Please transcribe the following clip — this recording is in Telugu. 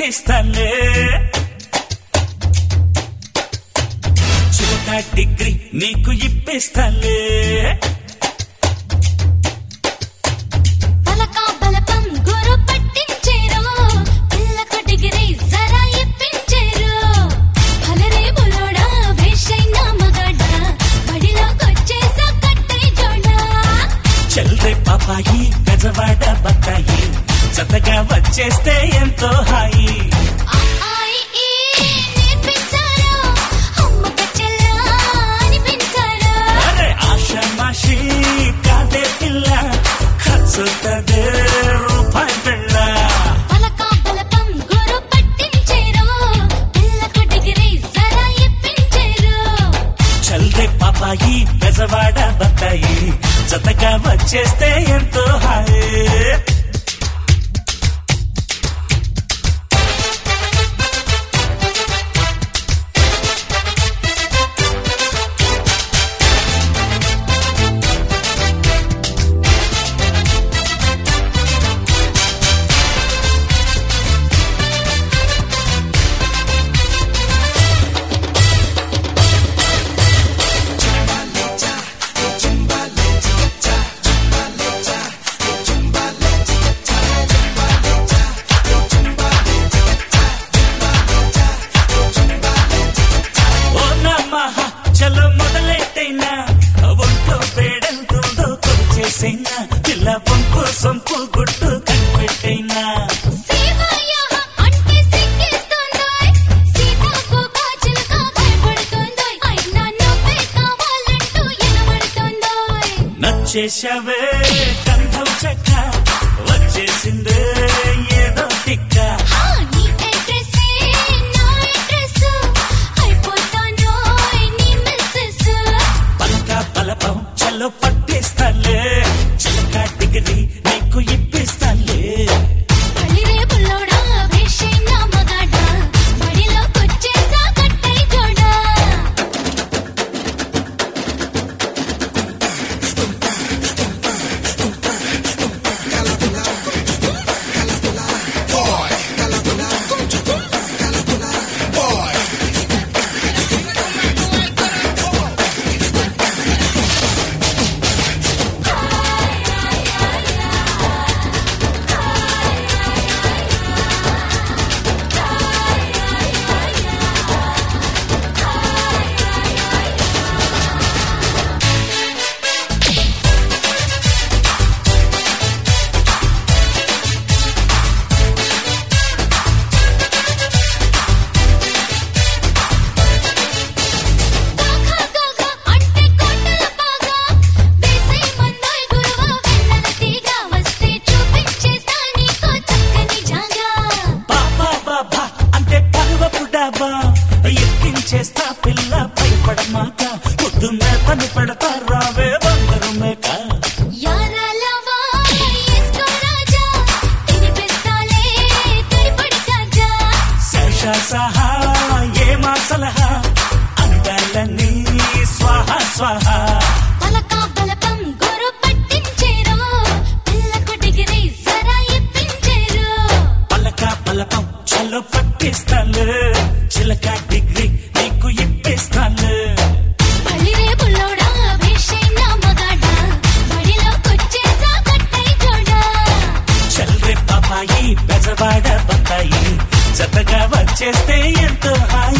పట్టిస్తాలే చిలక డిగ్రీ నీకు ఇప్పిస్తాలే పలకా బలపం గురు పట్టించేరు పిల్లకు డిగ్రీ జరా ఇప్పించేరు ఫలరే బులోడా వేషైన మగాడా బడిలోకొచ్చేసా కట్టై జోడా చల్రే పాపాయి గజవాడ బత్తాయి జతగా వచ్చేస్తే ఎంతో హాయి ఆ ఆయి ఈ నేర్పించారు అమ్మక చెల్లా అనిపించారు అరే ఆశ మాషి కాదే పిల్ల ఖర్చుతదే రూపాయి పిల్ల పలకా బలపం గురు పట్టించేరు పిల్లకు డిగ్రీ జరా ఇప్పించేరు చల్రే పాపాయి గజవాడ బత్తాయి జతగా వచ్చేస్తే ఎంతో హాయి ఓ నమః చలో మొదలెట్టైనా ఒంట్లో పేడెంతుందో కొలిచేసైనా పిల్ల వంపు సొంపు గుట్టు కనిపెట్టైనా శివయ్య అంటే సిగ్గేస్తోందోయ్ సీతాకు కాచులుక భయపడుతోందోయ్ అయినా నువ్వే కావాలంటూ ఎనబడుతోందోయ్ నచ్చేశావే కంఠం చెక్క వచ్చేసిందే ఏదో తిక్క హా నీ అడ్రస్సే నా అడ్రస్ అయిపోతానోయ్ నీ మిస్సెస్ పలక బలపం చలో పట్టిస్తాలే చిలక డిగ్రీ నీకు ఇప్పిస్తాలే పల్లిరే బుల్లోడా వేషైన మగాడా బడిలోకొచ్చేసా కట్టై జోడా గాగా గాగా అంటే కోటల బాగా వేసై మందోయ్ గురువా వెన్నెల తీగ వస్తే చూపించేస్తా నీకో చక్కని జాగా బాబా బాబా అంటే పర్వపు డాబా ఎక్కించేస్తా పిల్ల భయపడమాక ముద్దు మేతని పెడతా రావే బంగారు మేక యారాలవా ఎస్కో రాజా తినిపిస్తాలే తిరిపడి కాజా శేష సహా ఏమా సలహా అందాలని స్వాహ స్వాహ పలకా బలపం గురు పట్టించేరు పిల్లకు డిగ్రీ జరా ఇప్పించేరు పలక పలకం చలో పట్టిస్తాను చిలక డిగ్రీ నీకు ఇప్పిస్తాను పల్లిరే బుల్లోడా వేషైన మగాడా బడిలోకొచ్చేసా కట్టై జోడా చల్రే పాపాయి బెజవాడ బత్తాయి జతగా వచ్చేస్తే ఎంతో హాయి